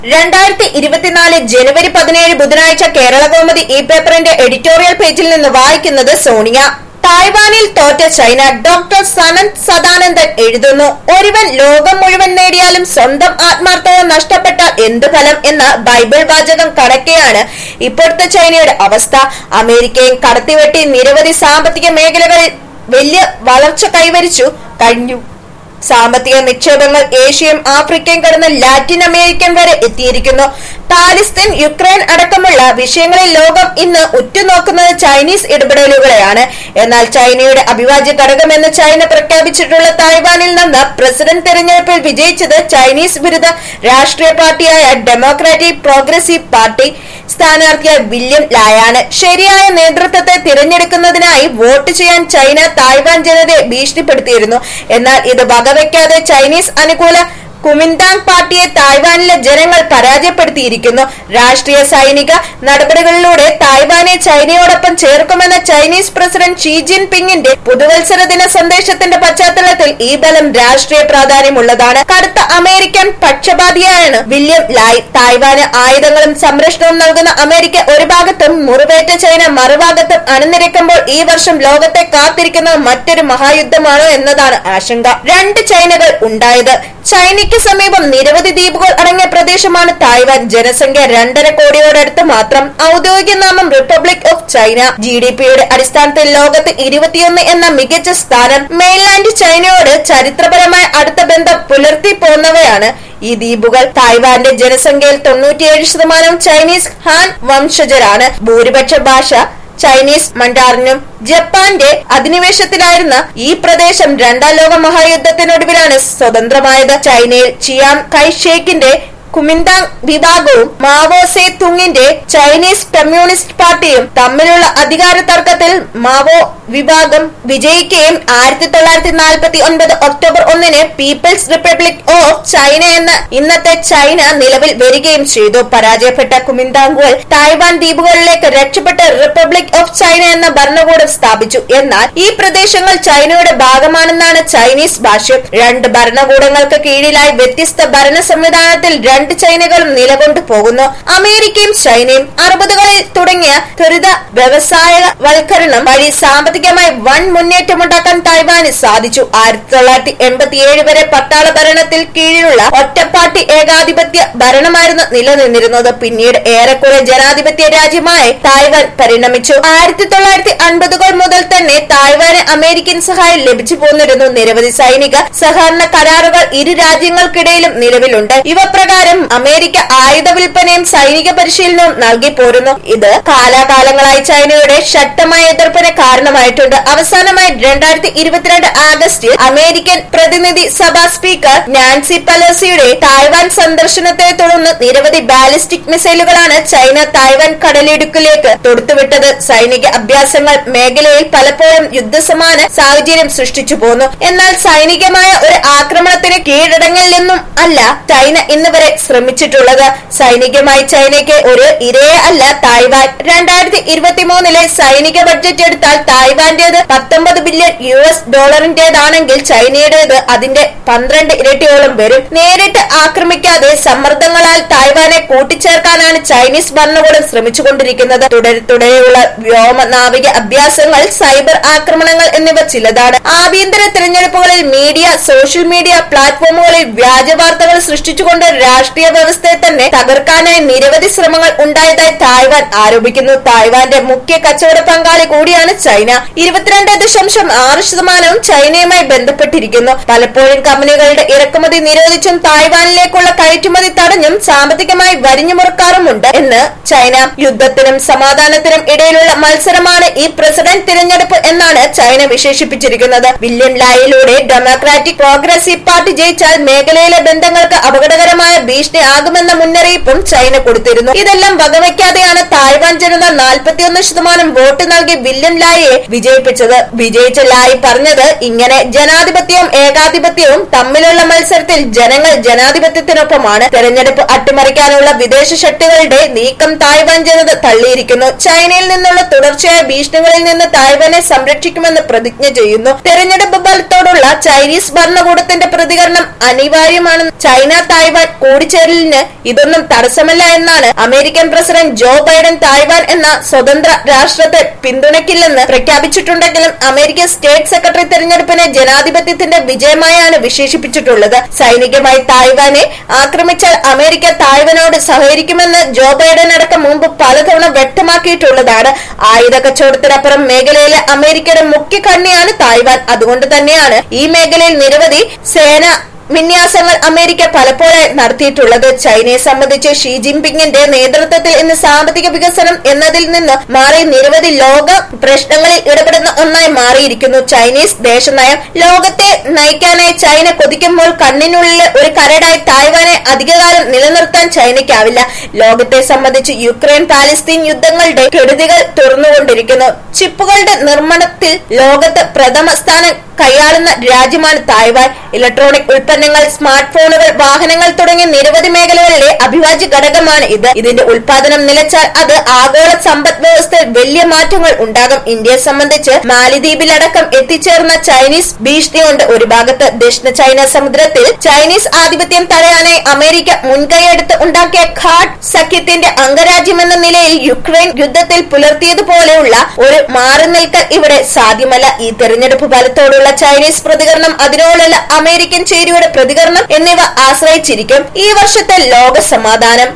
രണ്ടായിരത്തി ഇരുപത്തിനാല് ജനുവരി പതിനേഴ് ബുധനാഴ്ച കേരള കൗമുദി ഈ പേപ്പറിന്റെ എഡിറ്റോറിയൽ പേജിൽ നിന്ന് വായിക്കുന്നത് സോണിയ തായ്വാനിൽ തോറ്റ ചൈന ഡോക്ടർ സനന്ത് സദാനന്ദൻ എഴുതുന്നു ഒരുവൻ ലോകം മുഴുവൻ നേടിയാലും സ്വന്തം ആത്മാർത്ഥത നഷ്ടപ്പെട്ടാൽ എന്തു ഫലം എന്ന ബൈബിൾ വാചകം കണക്കെയാണ് ഇപ്പോഴത്തെ ചൈനയുടെ അവസ്ഥ അമേരിക്കയും കടത്തിവെട്ടി നിരവധി സാമ്പത്തിക മേഖലകളിൽ വലിയ വളർച്ച കൈവരിച്ചു കഴിഞ്ഞു സാമ്പത്തിക നിക്ഷേപങ്ങൾ ഏഷ്യയും ആഫ്രിക്കയും കടന്ന് ലാറ്റിൻ അമേരിക്കൻ വരെ എത്തിയിരിക്കുന്നു പാലസ്തീൻ യുക്രൈൻ അടക്കമുള്ള വിഷയങ്ങളിൽ ലോകം ഇന്ന് ഉറ്റുനോക്കുന്നത് ചൈനീസ് ഇടപെടലുകളെയാണ് എന്നാൽ ചൈനയുടെ അവിഭാജ്യ ഘടകമെന്ന് ചൈന പ്രഖ്യാപിച്ചിട്ടുള്ള തായ്വാനിൽ നിന്ന് പ്രസിഡന്റ് തെരഞ്ഞെടുപ്പിൽ വിജയിച്ചത് ചൈനീസ് വിരുദ്ധ രാഷ്ട്രീയ പാർട്ടിയായ ഡെമോക്രാറ്റിക് പ്രോഗ്രസീവ് പാർട്ടി സ്ഥാനാർത്ഥിയായ വില്യം ലായാണ് ശരിയായ നേതൃത്വത്തെ തിരഞ്ഞെടുക്കുന്നതിനായി വോട്ട് ചെയ്യാൻ ചൈന തായ്വാൻ ജനതയെ ഭീഷണിപ്പെടുത്തിയിരുന്നു എന്നാൽ ഇത് വകവയ്ക്കാതെ ചൈനീസ് അനുകൂല കുമിന്താങ് പാർട്ടിയെ തായ്വാനിലെ ജനങ്ങൾ പരാജയപ്പെടുത്തിയിരിക്കുന്നു രാഷ്ട്രീയ സൈനിക നടപടികളിലൂടെ തായ്വാനെ ചൈനയോടൊപ്പം ചേർക്കുമെന്ന ചൈനീസ് പ്രസിഡന്റ് ഷീ ജിൻ പിങ്ങിന്റെ പുതുവത്സര ദിന സന്ദേശത്തിന്റെ പശ്ചാത്തലത്തിൽ ഈ ബലം രാഷ്ട്രീയ പ്രാധാന്യമുള്ളതാണ് കടുത്ത അമേരിക്കൻ പക്ഷപാതിയാണ് വില്യം ലായ് തായ്വാന് ആയുധങ്ങളും സംരക്ഷണവും നൽകുന്ന അമേരിക്ക ഒരു ഭാഗത്തും മുറിവേറ്റ ചൈന മറുഭാഗത്തും അണിനിരക്കുമ്പോൾ ഈ വർഷം ലോകത്തെ കാത്തിരിക്കുന്നത് മറ്റൊരു മഹായുദ്ധമാണോ എന്നതാണ് ആശങ്ക രണ്ട് ചൈനകൾ ഉണ്ടായത് ചൈനയ്ക്ക് സമീപം നിരവധി ദ്വീപുകൾ അടങ്ങിയ പ്രദേശമാണ് തായ്വാൻ ജനസംഖ്യ രണ്ടര കോടിയോടടുത്ത് മാത്രം ഔദ്യോഗിക നാമം Republic of China G D പിയുടെ അടിസ്ഥാനത്തിൽ ലോകത്ത് ഇരുപത്തിയൊന്ന് എന്ന മികച്ച സ്ഥാനം മെയിൻലാൻഡ് ചൈനയോട് ചരിത്രപരമായ അടുത്ത ബന്ധം പുലർത്തി പോന്നവയാണ് ഈ ദ്വീപുകൾ തായ്വാന്റെ ജനസംഖ്യയിൽ തൊണ്ണൂറ്റിയേഴ് ശതമാനം ചൈനീസ് ഹാൻ വംശജരാണ് ഭൂരിപക്ഷ ഭാഷ ചൈനീസ് മണ്ടാറിനും ജപ്പാന്റെ അധിനിവേശത്തിലായിരുന്ന ഈ പ്രദേശം രണ്ടാം ലോക മഹായുദ്ധത്തിനൊടുവിലാണ് സ്വതന്ത്രമായത് ചൈനയിൽ ചിയാം കൈഷേക്കിന്റെ കുമിന്താങ് വിഭാഗവും മാവോ സേ തുങ്ങിന്റെ ചൈനീസ് കമ്മ്യൂണിസ്റ്റ് പാർട്ടിയും തമ്മിലുള്ള അധികാര തർക്കത്തിൽ മാവോ വിഭാഗം വിജയിക്കുകയും ആയിരത്തി തൊള്ളായിരത്തി നാൽപ്പത്തി ഒൻപത് ഒക്ടോബർ ഒന്നിന് പീപ്പിൾസ് റിപ്പബ്ലിക് ഓഫ് ചൈന എന്ന ഇന്നത്തെ ചൈന നിലവിൽ വരികയും ചെയ്തു പരാജയപ്പെട്ട കുമിന്താങ്കുകൾ തായ്വാൻ ദ്വീപുകളിലേക്ക് രക്ഷപ്പെട്ട് റിപ്പബ്ലിക് ഓഫ് ചൈന എന്ന ഭരണകൂടം സ്ഥാപിച്ചു എന്നാൽ ഈ പ്രദേശങ്ങൾ ചൈനയുടെ ഭാഗമാണെന്നാണ് ചൈനീസ് ഭാഷ്യം രണ്ട് ഭരണകൂടങ്ങൾക്ക് കീഴിലായി വ്യത്യസ്ത ഭരണ സംവിധാനത്തിൽ രണ്ട് ചൈനകളും നിലകൊണ്ടു പോകുന്നു അമേരിക്കയും ചൈനയും അറുപതുകളിൽ തുടങ്ങിയ ത്വരിത വ്യവസായ വൽക്കരണം വഴി സാമ്പത്തികമായി വൻ മുന്നേറ്റമുണ്ടാക്കാൻ തായ്വാന് സാധിച്ചു ആയിരത്തി തൊള്ളായിരത്തി എൺപത്തിയേഴ് വരെ പട്ടാള ഭരണത്തിൽ കീഴിലുള്ള ഒറ്റപ്പാർട്ടി ഏകാധിപത്യ ഭരണമായിരുന്നു നിലനിന്നിരുന്നത് പിന്നീട് ഏറെക്കുറെ ജനാധിപത്യ രാജ്യമായി തായ്വാൻ പരിണമിച്ചു ആയിരത്തി തൊള്ളായിരത്തി അൻപതുകൾ മുതൽ തന്നെ തായ്വാന് അമേരിക്കൻ സഹായം ലഭിച്ചു പോന്നിരുന്നു നിരവധി സൈനിക സഹകരണ കരാറുകൾ ഇരു രാജ്യങ്ങൾക്കിടയിലും നിലവിലുണ്ട് ഇവ പ്രകാരം അമേരിക്ക ആയുധ വിൽപ്പനയും സൈനിക പരിശീലനവും നൽകി പോരുന്നു ഇത് കാലാകാലങ്ങളായി ചൈനയുടെ ശക്തമായ എതിർപ്പിന് കാരണമായിട്ടുണ്ട് അവസാനമായി രണ്ടായിരത്തി ഇരുപത്തിരണ്ട് ആഗസ്റ്റിൽ അമേരിക്കൻ പ്രതിനിധി സഭാ സ്പീക്കർ നാൻസി പലോസിയുടെ തായ്വാൻ സന്ദർശനത്തെ തുടർന്ന് നിരവധി ബാലിസ്റ്റിക് മിസൈലുകളാണ് ചൈന തായ്വാൻ കടലിടുക്കിലേക്ക് തൊടുത്തുവിട്ടത് സൈനിക അഭ്യാസങ്ങൾ മേഖലയിൽ പലപ്പോഴും യുദ്ധസമാന സാഹചര്യം സൃഷ്ടിച്ചു പോന്നു എന്നാൽ സൈനികമായ ഒരു ആക്രമണത്തിന് കീഴടങ്ങില്ലെന്നും അല്ല ചൈന ഇന്ന് വരെ ശ്രമിച്ചിട്ടുള്ളത് സൈനികമായി ചൈനയ്ക്ക് ഒരു ഇരയെ അല്ല തായ്വാൻ രണ്ടായിരത്തി ഇരുപത്തിമൂന്നിലെ സൈനിക ബഡ്ജറ്റ് എടുത്താൽ തായ്വാന്റേത് പത്തൊമ്പത് ബില്യൺ യു എസ് ഡോളറിന്റേതാണെങ്കിൽ ചൈനയുടേത് അതിന്റെ പന്ത്രണ്ട് ഇരട്ടിയോളം വരും നേരിട്ട് ആക്രമിക്കാതെ സമ്മർദ്ദങ്ങളാൽ തായ്വാനെ കൂട്ടിച്ചേർക്കാനാണ് ചൈനീസ് ഭരണകൂടം ശ്രമിച്ചുകൊണ്ടിരിക്കുന്നത് തുടരെ തുടരെയുള്ള വ്യോമ നാവിക അഭ്യാസങ്ങൾ സൈബർ ആക്രമണങ്ങൾ എന്നിവ ചിലതാണ് ആഭ്യന്തര തിരഞ്ഞെടുപ്പുകളിൽ മീഡിയ സോഷ്യൽ മീഡിയ പ്ലാറ്റ്ഫോമുകളിൽ വ്യാജ വാർത്തകൾ സൃഷ്ടിച്ചുകൊണ്ട് രാഷ്ട്രീയ വ്യവസ്ഥയെ തന്നെ തകർക്കാനായി നിരവധി ശ്രമങ്ങൾ ഉണ്ടായതായി തായ്വാൻ ആരോപിക്കുന്നു തായ്വാന്റെ മുഖ്യ കച്ചവട പങ്കാളി കൂടിയാണ് ചൈന ഇരുപത്തിരണ്ട് ദശാംശം ആറ് ശതമാനവും ചൈനയുമായി ബന്ധപ്പെട്ടിരിക്കുന്നു പലപ്പോഴും കമ്പനികളുടെ ഇറക്കുമതി നിരോധിച്ചും തായ്വാനിലേക്കുള്ള കയറ്റുമതി തടഞ്ഞും സാമ്പത്തികമായി വരിഞ്ഞു മുറുക്കാറുമുണ്ട് എന്ന് ചൈന യുദ്ധത്തിനും സമാധാനത്തിനും ഇടയിലുള്ള മത്സരമാണ് ഈ പ്രസിഡന്റ് തിരഞ്ഞെടുപ്പ് എന്നാണ് ചൈന വിശേഷിപ്പിച്ചിരിക്കുന്നത് വില്യം ലായിലൂടെ ഡെമോക്രാറ്റിക് പ്രോഗ്രസീവ് പാർട്ടി ജയിച്ചാൽ മേഖലയിലെ ബന്ധങ്ങൾക്ക് അപകടകരമായ ഭീഷണി ആകുമെന്ന മുന്നറിയിപ്പും ചൈന കൊടുത്തിരുന്നു ഇതെല്ലാം വകവയ്ക്കാതെയാണ് തായ്വാൻ ജനത നാൽപ്പത്തിയൊന്ന് ശതമാനം വോട്ട് നൽകി വില്യം ലായെ വിജയിപ്പിച്ചത് വിജയിച്ചില്ലായി പറഞ്ഞത് ഇങ്ങനെ ജനാധിപത്യവും ഏകാധിപത്യവും തമ്മിലുള്ള മത്സരത്തിൽ ജനങ്ങൾ ജനാധിപത്യത്തിനൊപ്പമാണ് തെരഞ്ഞെടുപ്പ് അട്ടിമറിക്കാനുള്ള വിദേശ ശക്തികളുടെ നീക്കം തായ്വാൻ ജനത തള്ളിയിരിക്കുന്നു ചൈനയിൽ നിന്നുള്ള തുടർച്ചയായ ഭീഷണികളിൽ നിന്ന് തായ്വാനെ സംരക്ഷിക്കുമെന്ന് പ്രതിജ്ഞ ചെയ്യുന്നു തെരഞ്ഞെടുപ്പ് ഫലത്തോടുള്ള ചൈനീസ് ഭരണകൂടത്തിന്റെ പ്രതികരണം അനിവാര്യമാണെന്ന് ചൈന തായ്വാൻ കൂടിച്ചേരലിന് ഇതൊന്നും തടസ്സമല്ല എന്നാണ് American president Joe Biden Taiwan എന്ന സ്വതന്ത്ര രാഷ്ട്രത്തെ പിന്തുണയ്ക്കില്ലെന്ന് പ്രഖ്യാപിച്ചിട്ടുണ്ടെങ്കിലും അമേരിക്കൻ സ്റ്റേറ്റ് സെക്രട്ടറി തെരഞ്ഞെടുപ്പിനെ ജനാധിപത്യത്തിന്റെ വിജയമായാണ് വിശേഷിപ്പിച്ചിട്ടുള്ളത് സൈനികമായി തായ്വാനെ ആക്രമിച്ചാൽ അമേരിക്ക തായ്വാനോട് സഹകരിക്കുമെന്ന് ജോ ബൈഡൻ അടക്കം മുമ്പ് പലതവണ വ്യക്തമാക്കിയിട്ടുള്ളതാണ് ആയുധ കച്ചവടത്തിനപ്പുറം മേഖലയിലെ അമേരിക്കയുടെ മുഖ്യ കണ്ണിയാണ് തായ്വാൻ അതുകൊണ്ട് തന്നെയാണ് ഈ മേഖലയിൽ നിരവധി സേന വിന്യാസങ്ങൾ അമേരിക്ക പലപ്പോഴായി നടത്തിയിട്ടുള്ളത് ചൈനയെ സംബന്ധിച്ച് ഷീ ജിൻപിങ്ങിന്റെ നേതൃത്വത്തിൽ ഇന്ന് സാമ്പത്തിക വികസനം എന്നതിൽ നിന്ന് മാറി നിരവധി ലോക പ്രശ്നങ്ങളിൽ ഇടപെടുന്ന ഒന്നായി മാറിയിരിക്കുന്നു ചൈനീസ് ദേശനയം ലോകത്തെ നയിക്കാനായി ചൈന കൊതിക്കുമ്പോൾ കണ്ണിനുള്ളിൽ ഒരു കരടായി തായ്വാനെ അധികകാലം നിലനിർത്താൻ ചൈനയ്ക്കാവില്ല ലോകത്തെ സംബന്ധിച്ച് യുക്രൈൻ പാലസ്തീൻ യുദ്ധങ്ങളുടെ കെടുതികൾ തുറന്നുകൊണ്ടിരിക്കുന്നു ചിപ്പുകളുടെ നിർമ്മാണത്തിൽ ലോകത്ത് പ്രഥമ സ്ഥാനം കൈയാളുന്ന രാജ്യമാണ് തായ്വാൻ ഇലക്ട്രോണിക് ഉൽപ്പന്നങ്ങൾ സ്മാർട്ട് ഫോണുകൾ വാഹനങ്ങൾ തുടങ്ങിയ നിരവധി മേഖലകളിലെ അഭിവാജ്യ ഘടകമാണ് ഇത് ഇതിന്റെ ഉൽപാദനം നിലച്ചാൽ അത് ആഗോള സമ്പദ് വ്യവസ്ഥയിൽ വലിയ മാറ്റങ്ങൾ ഉണ്ടാകും ഇന്ത്യയെ സംബന്ധിച്ച് മാലിദ്വീപിലടക്കം എത്തിച്ചേർന്ന ചൈനീസ് ഭീഷണിയുണ്ട് ഒരു ഭാഗത്ത് ദക്ഷിണ ചൈന സമുദ്രത്തിൽ ചൈനീസ് ആധിപത്യം തടയാനായി അമേരിക്ക മുൻകൈയെടുത്ത് ഉണ്ടാക്കിയ ഘാട്ട് സഖ്യത്തിന്റെ അംഗരാജ്യമെന്ന നിലയിൽ യുക്രൈൻ യുദ്ധത്തിൽ പുലർത്തിയതുപോലെയുള്ള ഒരു മാറി നിൽക്കൽ ഇവിടെ സാധ്യമല്ല ഈ തെരഞ്ഞെടുപ്പ് ഫലത്തോടുള്ള ചൈനീസ് പ്രതികരണം അതിനോടുള്ള അമേരിക്കൻ ചേരിയുടെ പ്രതികരണം എന്നിവ ആശ്രയിച്ചിരിക്കും ഈ വർഷത്തെ ലോക സമാധാനം